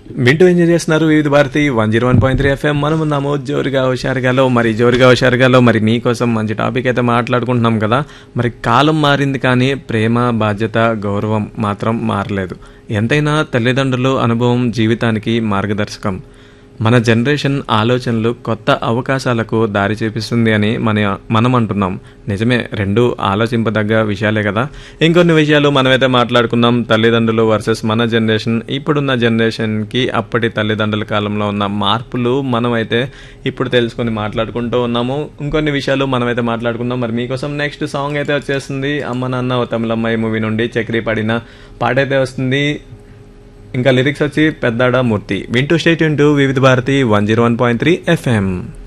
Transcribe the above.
వింటూ ఎంజాయ్ చేస్తున్నారు Vividh Bharati one zero one point three FM మనం ఉన్నాము జోరుగా హుషారుగాలో మరి జోరుగా హుషారుగాలో మరి మీకోసం మంచి టాపిక్ అయితే మాట్లాడుకుంటున్నాం కదా మరి కాలం మారింది కానీ ప్రేమ బాధ్యత గౌరవం మాత్రం మారలేదు ఎంతైనా తల్లిదండ్రులు అనుభవం జీవితానికి మార్గదర్శకం మన జనరేషన్ ఆలోచనలు కొత్త అవకాశాలకు దారి చూపిస్తుంది అని మన మనం అంటున్నాం నిజమే రెండు ఆలోచింపదగ్గ విషయాలే కదా ఇంకొన్ని విషయాలు మనమైతే మాట్లాడుకుందాం తల్లిదండ్రులు వర్సెస్ మన జనరేషన్ ఇప్పుడున్న జనరేషన్కి అప్పటి తల్లిదండ్రుల కాలంలో ఉన్న మార్పులు మనమైతే ఇప్పుడు తెలుసుకొని మాట్లాడుకుంటూ ఉన్నాము ఇంకొన్ని విషయాలు మనమైతే మాట్లాడుకుందాం మరి మీకోసం నెక్స్ట్ సాంగ్ అయితే వచ్చేస్తుంది అమ్మ నాన్న ఓ తమిళమ్మాయి మూవీ నుండి చక్రి పడిన పాట అయితే వస్తుంది ఇంకా లిరిక్స్ వచ్చి పెద్దాడ మూర్తి వింటూ స్టేట్ వింటూ Vividh Bharati one zero one point three FM